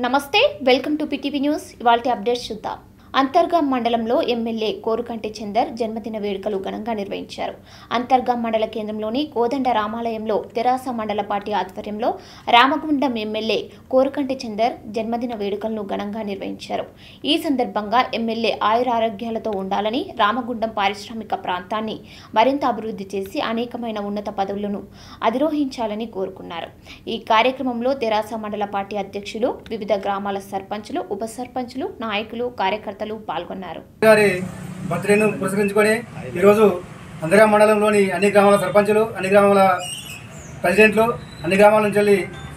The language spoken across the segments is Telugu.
నమస్తే వెల్కమ్ టు పిటివి న్యూస్ ఇవాళ అప్డేట్స్ చూద్దాం అంతర్గాం మండలంలో ఎమ్మెల్యే కోరుకంటి చందర్ జన్మదిన వేడుకలు ఘనంగా నిర్వహించారు అంతర్గాం మండల కేంద్రంలోని కోదండ రామాలయంలో తెరాస మండల పార్టీ ఆధ్వర్యంలో రామగుండం ఎమ్మెల్యే కోరుకంటి చందర్ జన్మదిన వేడుకలను ఘనంగా నిర్వహించారు ఈ సందర్భంగా ఎమ్మెల్యే ఆయురారోగ్యాలతో ఉండాలని రామగుండం పారిశ్రామిక ప్రాంతాన్ని మరింత అభివృద్ధి చేసి అనేకమైన ఉన్నత పదవులను అధిరోహించాలని కోరుకున్నారు ఈ కార్యక్రమంలో తెరాస మండల పార్టీ అధ్యక్షులు వివిధ గ్రామాల సర్పంచులు ఉప సర్పంచులు నాయకులు కార్యకర్తలు పాల్గొన్నారు గారి బర్త్డేను పురస్కరించుకొని ఈరోజు అందగా మండలంలోని అన్ని గ్రామాల సర్పంచులు అన్ని గ్రామాల ప్రెసిడెంట్లు అన్ని గ్రామాల నుంచి వెళ్ళి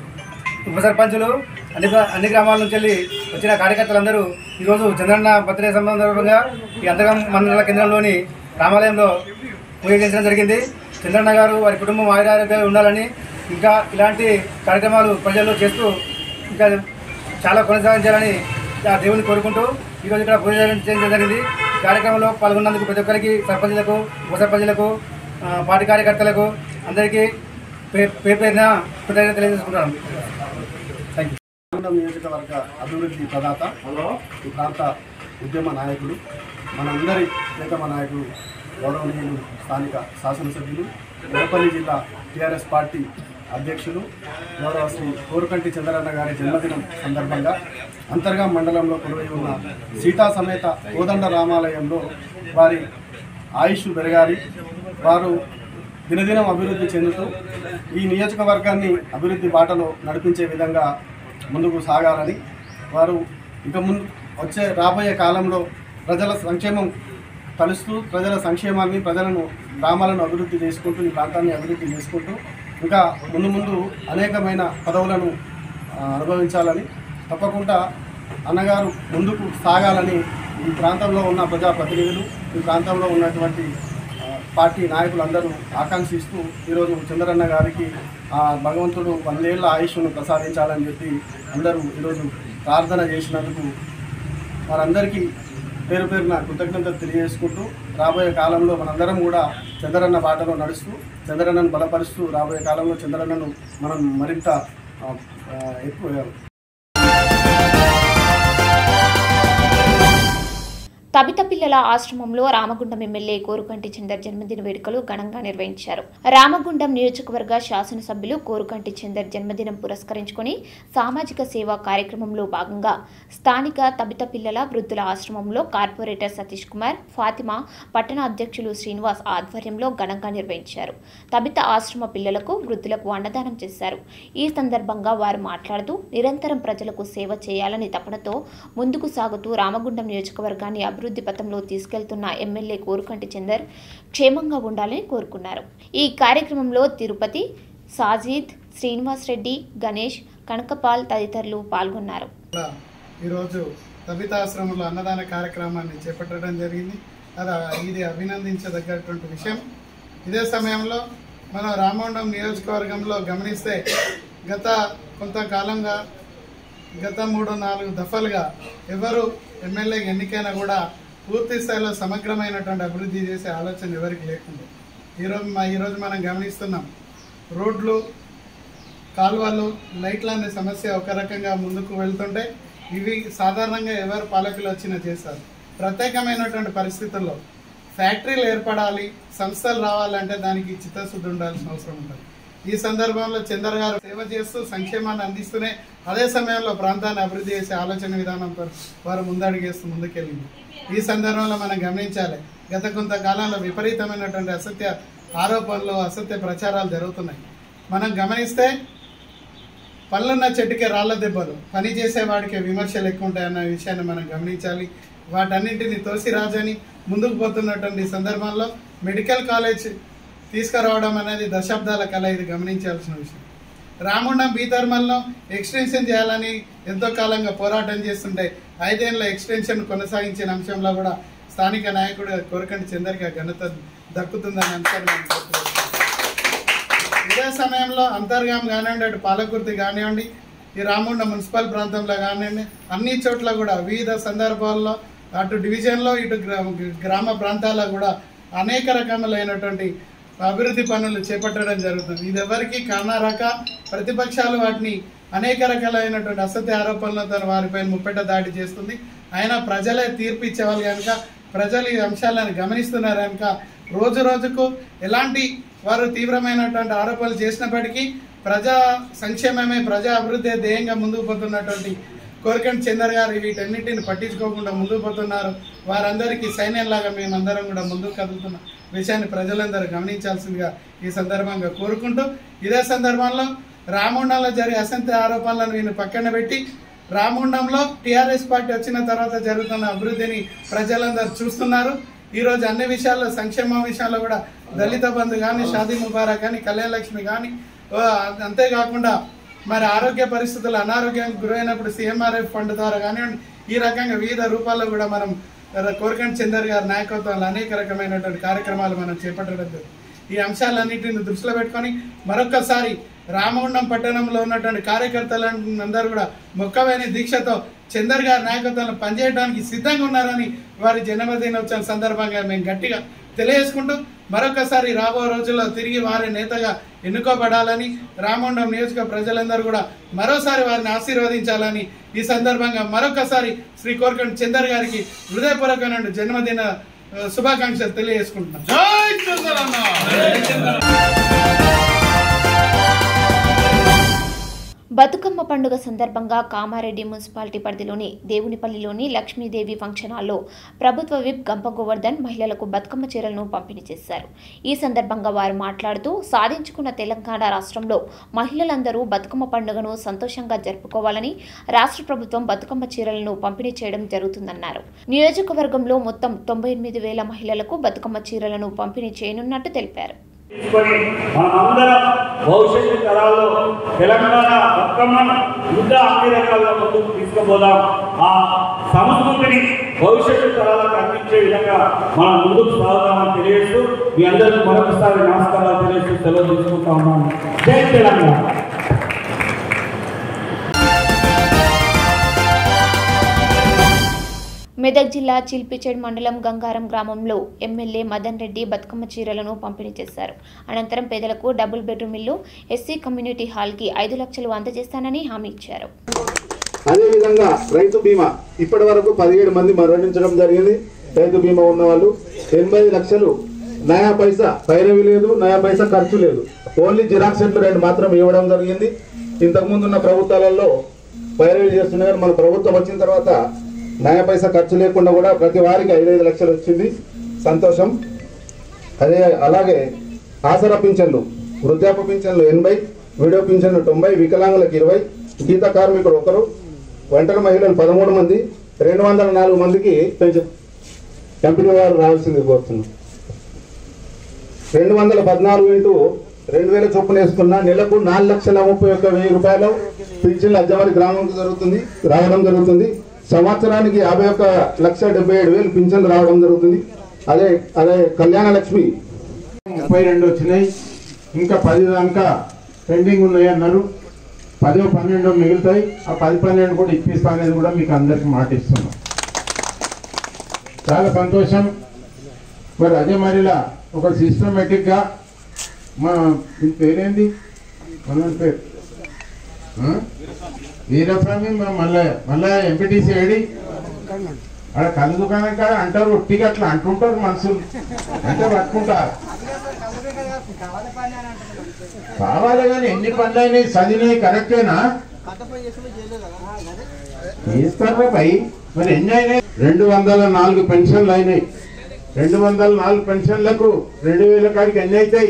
ఉప సర్పంచులు అన్ని గ్రా- అన్ని గ్రామాల నుంచి వెళ్ళి వచ్చిన కార్యకర్తలందరూ ఈరోజు చంద్రన్న బర్త్డే సందర్భంగా ఈ అంతగం మండల కేంద్రంలోని రామాలయంలో పూజ చేయించడం జరిగింది చంద్రన్న గారు వారి కుటుంబం ఆయురారోగ్యాలు ఉండాలని ఇంకా ఇలాంటి కార్యక్రమాలు ప్రజల్లో చేస్తూ ఇంకా చాలా కొనసాగించాలని ఆ దేవుని కోరుకుంటూ ఈరోజు ఇక్కడ పూజ చేయడం జరిగింది ఈ కార్యక్రమంలో పాల్గొన్నందుకు ప్రతి ఒక్కరికి సర్పంచులకు ఉప సర్పంచులకు ఆ, పార్టీ కార్యకర్తలకు అందరికీ పే- పేరు పేరున కృతజ్ఞత తెలియజేసుకుంటున్నాను థ్యాంక్ యూ రామగుండం నియోజకవర్గ అభివృద్ధి ప్రదాత ఈ ప్రాంత ఉద్యమ నాయకులు మనందరి ప్రియతమ నాయకులు గౌరవనీయులు స్థానిక శాసనసభ్యులు ఎడపల్లి జిల్లా టీఆర్ఎస్ పార్టీ అధ్యక్షులు గౌరవ శ్రీ కోరుకంటి చంద్రన్న గారి జన్మదినం సందర్భంగా అంతర్గా మండలంలో కొలువై ఉన్న సీతా సమేత కోదండ రామాలయంలో వారి ఆయుష్ పెరగాలి వారు దినదినం అభివృద్ధి చెందుతూ ఈ నియోజకవర్గాన్ని అభివృద్ధి బాటలో నడిపించే విధంగా ముందుకు సాగాలని వారు ఇక ముందు వచ్చే రాబోయే కాలంలో ప్రజల సంక్షేమం తలుస్తూ ప్రజల సంక్షేమాన్ని ప్రజలను గ్రామాలను అభివృద్ధి చేసుకుంటూ ఈ ప్రాంతాన్ని అభివృద్ధి చేసుకుంటూ ఇంకా ముందు ముందు అనేకమైన పదవులను ఆ, అనుభవించాలని తప్పకుండా అన్నగారు ముందుకు సాగాలని ఈ ప్రాంతంలో ఉన్న ప్రజాప్రతినిధులు ఈ ప్రాంతంలో ఉన్నటువంటి ఆ, పార్టీ నాయకులందరూ ఆకాంక్షిస్తూ ఈరోజు చంద్రన్న గారికి ఆ భగవంతుడు వందేళ్ల ఆయుష్ను ప్రసాదించాలని చెప్పి అందరూ ఈరోజు ప్రార్థన చేసినందుకు వారందరికీ పేరు పేరున కృతజ్ఞతలు తెలియజేసుకుంటూ రాబోయే కాలంలో మనందరం కూడా చంద్రన్న బాటలో నడుస్తూ చంద్రన్నను బలపరుస్తూ రాబోయే కాలంలో చంద్రన్నను మనం మరింత ఆ, ఆ, ఎక్కువ తబిత పిల్లల ఆశ్రమంలో రామగుండం ఎమ్మెల్యే కోరుకంటి చందర్ జన్మదిన వేడుకలు ఘనంగా నిర్వహించారు రామగుండం నియోజకవర్గ శాసనసభ్యులు కోరుకంటి చందర్ జన్మదినం పురస్కరించుకొని సామాజిక సేవా కార్యక్రమంలో భాగంగా స్థానిక తబిత పిల్లల వృద్ధుల ఆశ్రమంలో కార్పొరేటర్ సతీష్ కుమార్ ఫాతిమా పట్టణ అధ్యక్షులు శ్రీనివాస్ ఆధ్వర్యంలో ఘనంగా నిర్వహించారు తబిత ఆశ్రమ పిల్లలకు వృద్ధులకు అన్నదానం చేశారు ఈ సందర్భంగా వారు మాట్లాడుతూ నిరంతరం ప్రజలకు సేవ చేయాలని తపనతో ముందుకు సాగుతూ రామగుండం నియోజకవర్గాన్ని అభివృద్ధి పథంలో తీసుకెళ్తున్న ఎమ్మెల్యే కోరుకంటి చందర్ క్షేమంగా ఉండాలని కోరుకున్నారు ఈ కార్యక్రమంలో తిరుపతి సాజీద్ శ్రీనివాస్ రెడ్డి గణేష్ కనకపాల్ తదితరులు పాల్గొన్నారు కూడా ఈరోజు తబితాశ్రమంలో అన్నదాన కార్యక్రమాన్ని చేపట్టడం జరిగింది అది ఇది అభినందించదగ్గటువంటి విషయం ఇదే సమయంలో మనం రామగుండం నియోజకవర్గంలో గమనిస్తే గత కొంతకాలంగా గత మూడు నాలుగు దఫలుగా ఎవరు ఎమ్మెల్యే ఎన్నికైనా కూడా పూర్తి స్థాయిలో సమగ్రమైనటువంటి అభివృద్ధి చేసే ఆలోచన ఎవరికి లేకుండా ఈరోజు మా ఈరోజు మనం గమనిస్తున్నాం రోడ్లు కాలువలు లైట్ల అనే సమస్య ఒక రకంగా ముందుకు వెళ్తుంటే ఇవి సాధారణంగా ఎవరు పాలకులు వచ్చినా చేస్తారు ప్రత్యేకమైనటువంటి పరిస్థితుల్లో ఫ్యాక్టరీలు ఏర్పడాలి సంస్థలు రావాలంటే దానికి చిత్తశుద్ధి ఉండాల్సిన అవసరం ఉంటుంది ఈ సందర్భంలో చందర్ గారు సేవ చేస్తూ సంక్షేమాన్ని అందిస్తూనే అదే సమయంలో ప్రాంతాన్ని అభివృద్ధి చేసే ఆలోచన విధానంతో వారు ముందడుగేస్తూ ముందుకెళ్ళింది ఈ సందర్భంలో మనం గమనించాలి గత కొంతకాలంలో విపరీతమైనటువంటి అసత్య ఆరోపణలు అసత్య ప్రచారాలు జరుగుతున్నాయి మనం గమనిస్తే పళ్ళున్న చెట్టుకే రాళ్ల దెబ్బలు పని చేసేవాడికి విమర్శలు ఎక్కువ ఉంటాయన్న విషయాన్ని మనం గమనించాలి వాటన్నింటిని తోసిరాజని ముందుకు పోతున్నటువంటి సందర్భంలో మెడికల్ కాలేజ్ తీసుకురావడం అనేది దశాబ్దాల కళ ఇది గమనించాల్సిన విషయం రాముండం బీతర్మల్లో ఎక్స్టెన్షన్ చేయాలని ఎంతో కాలంగా పోరాటం చేస్తుంటే ఐదేళ్ల ఎక్స్టెన్షన్ కొనసాగించిన అంశంలో కూడా స్థానిక నాయకుడు కోరకంటి చందర్కి ఆ ఘనత దక్కుతుందని అంశాన్ని మనం గుర్తుపెట్టుకోవాలి. ఇదే సమయంలో అంతర్గాం కానివ్వండి అటు పాలకుర్తి కానివ్వండి ఈ రామగుండ మున్సిపల్ ప్రాంతంలో కానివ్వండి అన్ని చోట్ల కూడా వివిధ సందర్భాల్లో అటు డివిజన్లో ఇటు గ్రా- గ్రామ ప్రాంతాల్లో కూడా అనేక రకములైనటువంటి అభివృద్ధి పనులు చేపట్టడం జరుగుతుంది ఇది ఎవరికి కానరాక ప్రతిపక్షాలు వాటిని అనేక రకాలైనటువంటి అసత్య ఆరోపణలతో వారిపైన ముప్పెట దాడి చేస్తుంది అయినా ప్రజలే తీర్పు ఇచ్చేవాళ్ళు కనుక ప్రజలు ఈ అంశాలను గమనిస్తున్నారు కనుక రోజు రోజుకు ఎలాంటి వారు తీవ్రమైనటువంటి ఆరోపణలు చేసినప్పటికీ ప్రజా సంక్షేమమే ప్రజా అభివృద్ధి ధ్యేయంగా ముందుకు పోతున్నటువంటి కోరికంటి చందర్ గారు వీటన్నిటిని పట్టించుకోకుండా ముందుకు పోతున్నారు వారందరికీ సైన్యంలాగా మేమందరం కూడా ముందుకు కదులుతున్న విషయాన్ని ప్రజలందరూ గమనించాల్సిందిగా ఈ సందర్భంగా కోరుకుంటూ ఇదే సందర్భంలో రామగుండంలో జరిగే అసంఖ్య ఆరోపణలను వీళ్ళు పక్కన పెట్టి రామగుండంలో టీఆర్ఎస్ పార్టీ వచ్చిన తర్వాత జరుగుతున్న అభివృద్ధిని ప్రజలందరూ చూస్తున్నారు ఈ రోజు అన్ని విషయాల్లో సంక్షేమ విషయాల్లో కూడా దళిత బంధు కానీ షాదీ ముబారక్ కానీ కళ్యాణ లక్ష్మి కానీ ఓ, అంతేకాకుండా మరి ఆరోగ్య పరిస్థితులు అనారోగ్యానికి గురైనప్పుడు సీఎంఆర్ఎఫ్ ఫండ్ ద్వారా కానివ్వండి ఈ రకంగా వివిధ రూపాల్లో కూడా మనం కోరికంటి చందర్ గారి నాయకత్వంలో అనేక రకమైనటువంటి కార్యక్రమాలు మనం చేపట్టడం జరిగింది. ఈ అంశాలన్నింటిని దృష్టిలో పెట్టుకొని మరొకసారి రామగుండం పట్టణంలో ఉన్నటువంటి కార్యకర్తలందరూ కూడా మొక్కవైన దీక్షతో చందర్ గారి నాయకత్వంలో పనిచేయడానికి సిద్ధంగా ఉన్నారని వారి జన్మదినోత్సవం సందర్భంగా మేము గట్టిగా తెలియజేసుకుంటూ మరొకసారి రాబో రోజుల్లో తిరిగి వారి నేతగా ఎన్నుకోబడాలని రామగుండం నియోజక ప్రజలందరూ కూడా మరోసారి వారిని ఆశీర్వదించాలని ఈ సందర్భంగా మరొకసారి శ్రీ కోరకండి చందర్ గారికి హృదయపూర్వకమైన జన్మదిన ఆ, శుభాకాంక్షలు తెలియజేసుకుంటున్నాం జై చంద్రన్న బతుకమ్మ పండుగ సందర్భంగా కామారెడ్డి మున్సిపాలిటీ పరిధిలోని దేవునిపల్లిలోని లక్ష్మీదేవి ఫంక్షన్ హాల్లో ప్రభుత్వ విప్ గంప గోవర్ధన్ మహిళలకు బతుకమ్మ చీరలను పంపిణీ చేశారు ఈ సందర్భంగా వారు మాట్లాడుతూ సాధించుకున్న తెలంగాణ రాష్ట్రంలో మహిళలందరూ బతుకమ్మ పండుగను సంతోషంగా జరుపుకోవాలని రాష్ట్ర ప్రభుత్వం బతుకమ్మ చీరలను పంపిణీ చేయడం జరుగుతుందన్నారు నియోజకవర్గంలో మొత్తం తొంభై ఎనిమిది వేల మహిళలకు బతుకమ్మ చీరలను పంపిణీ చేయనున్నట్టు తెలిపారు తీసుకొని మనమందరం భవిష్యత్తు తరాల్లో తెలంగాణ బతుకమ్మను ఇంకా అన్ని రకాలుగా ముందుకు తీసుకుపోదాం ఆ సంస్కృతిని భవిష్యత్తు తరాలకు అందించే విధంగా మనం ముందుకు సాగుతామని తెలియజేస్తూ మీ అందరికీ మరొకసారి నమస్కారాలు తెలియజేస్తూ సెలవు తీసుకుంటా ఉన్నాను జై తెలంగాణ మెదక్ జిల్లా చిల్పిచేడ్ మండలం గంగారం గ్రామంలో ఎమ్మెల్యే మదన్ రెడ్డి బతుకమ్మ చీరలను పంపిణీ చేశారు అనంతరం పేదలకు డబుల్ బెడ్రూమ్ ఇల్లు ఎస్సీ కమ్యూనిటీ హాల్కి ఐదు లక్షలు అందజేస్తానని హామీ ఇచ్చారు అదేవిధంగా రైతు బీమా ఇప్పటి వరకు పదిహేడు మంది మరణించడం జరిగింది రైతు బీమా ఉన్న వాళ్ళు ఎనభై లక్షలు నయా పైసా పైరవి లేదు నయా పైసా ఖర్చు లేదు ఓన్లీ జిరాక్స్ సెంటర్ రెండు మాత్రం ఇవ్వడం జరిగింది ఇంతకుముందు ఉన్న ప్రభుత్వాలలో పైరవి చేస్తున్నాయి కానీ మన ప్రభుత్వం వచ్చిన తర్వాత నయా పైసా ఖర్చు లేకుండా కూడా ప్రతి వారికి ఐదైదు లక్షలు వచ్చింది సంతోషం అదే అలాగే ఆసరా పింఛన్లు వృద్ధాప్య పింఛన్లు ఎనభై వీడియో పింఛన్లు తొంభై వికలాంగులకు ఇరవై గీత కార్మికుడు ఒకరు ఒంటరి మహిళలు పదమూడు మంది రెండు వందల నాలుగు మందికి పెన్షన్ కంపెనీ వారు రావాల్సింది కోరుతున్నాం రెండు వందల పద్నాలుగు ఇంటూ రెండు వేల చొప్పున వేసుకున్న నెలకు నాలుగు లక్షల ముప్పై ఒక్క వెయ్యి రూపాయలు పింఛన్లు అజ్జవారి గ్రామంకి జరుగుతుంది రావడం జరుగుతుంది సంవత్సరానికి యాభై ఒక్క లక్ష డెబ్బై ఏడు వేలు పింఛన్లు రావడం జరుగుతుంది అదే అదే కళ్యాణ లక్ష్మి ముప్పై రెండు వచ్చినాయి ఇంకా పది దాకా పెండింగ్ ఉన్నాయి అన్నారు పదో పన్నెండు మిగులుతాయి ఆ పది పన్నెండు కూడా ఇప్పిస్తా అనేది కూడా మీకు అందరికి మాట ఇస్తున్నాం చాలా సంతోషం మరి అదే మరిలా ఒక సిస్టమేటిక్ గా మా మీ పేరేంది మన పేరు ఆ? వీరస్వామి మా మళ్ళా మళ్ళా ఎంపీటీసీ ఏడి అక్కడ కళ్ళు దుకాణం కాడ అంటారు ఒట్టిగా అట్లా అంటుంటారు మనుషులు అంటే పట్టుకుంటారు కావాలి కానీ ఎన్ని పనులు అయినాయి చదివినాయి కరెక్టేనా ఇస్తారా పై మరి ఎన్ని అయినాయి రెండు వందల నాలుగు పెన్షన్లు అయినాయి రెండు వందల నాలుగు పెన్షన్లకు రెండు వేల కాడికి ఎన్ని అవుతాయి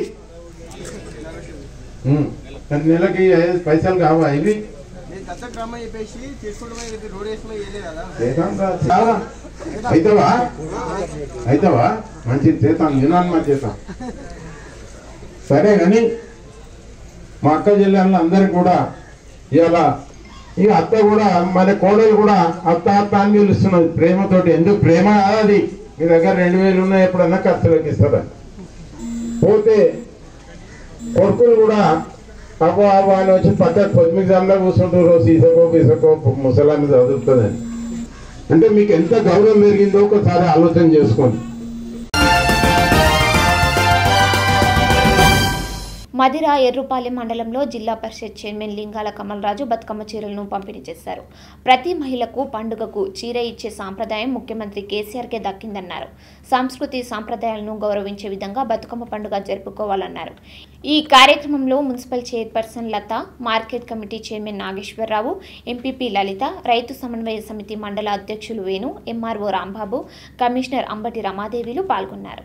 ఉమ్. మరి నెలకి ఐదు పైసలు కావా ఇవి దత్తగ్రామం చెప్పేసి చేసుకోవడమే చెప్పి రోడ్ వేసుకుని వేయలే కదా చేద్దాం రా. చాలా. అయితవా అయితవా మంచిది చేద్దాం వినాను మరి చేద్దాం సరే కానీ మా అక్క జిల్లాలో అందరికి కూడా ఇవాళ ఇక అత్త కూడా మన కోడలు కూడా అత్త అత్త అని పిలుస్తున్నది ప్రేమతోటి ఎందుకు ప్రేమ కాదు అది మీ దగ్గర రెండు వేలు ఉన్నాయి ఎప్పుడన్నా ఖర్చులోకి ఇస్తుందా పోతే కొడుకులు కూడా అబ్బో అబ్బో అని వచ్చి పక్కన పొద్దుమిజాంలో కూర్చుంటారు సీసకో పీసకో ముసలాన్ని చదువుతుందని అంటే మీకు ఎంత గౌరవం పెరిగిందో ఒకసారి ఆలోచన చేసుకోండి మదిర ఎర్రుపాలెం మండలంలో జిల్లా పరిషత్ చైర్మన్ లింగాల కమలరాజు బతుకమ్మ చీరలను పంపిణీ చేశారు ప్రతి మహిళకు పండుగకు చీర ఇచ్చే సాంప్రదాయం ముఖ్యమంత్రి కేసీఆర్కే దక్కిందన్నారు సంస్కృతి సాంప్రదాయాలను గౌరవించే విధంగా బతుకమ్మ పండుగ జరుపుకోవాలన్నారు ఈ కార్యక్రమంలో municipal chairperson Latha market committee chairman Nageswararao MPP Lalitha రైతు సమన్వయ సమితి మండల అధ్యక్షులు వేణు ఎంఆర్ఓ రాంబాబు కమిషనర్ అంబటి రమాదేవిలు పాల్గొన్నారు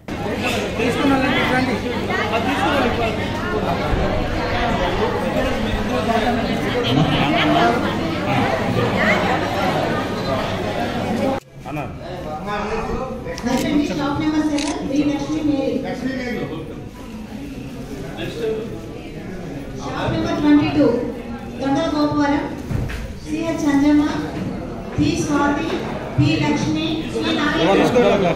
husband shop number seven Sri Lakshmi Mary shop number twenty two Tondala Gopavaram CH Anjamma P Swathi P Lakshmi Sri Nageswara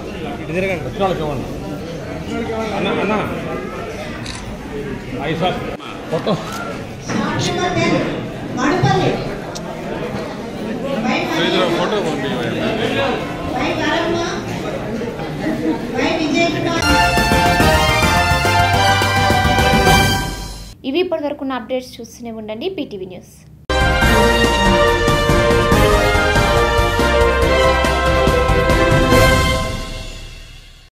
shop number ten Madupalli Y photo Y Varamma Y Vijay Kumar ఇవి ఇప్పటివరకున్న అప్డేట్స్ చూస్తూనే ఉండండి పీటీవీ న్యూస్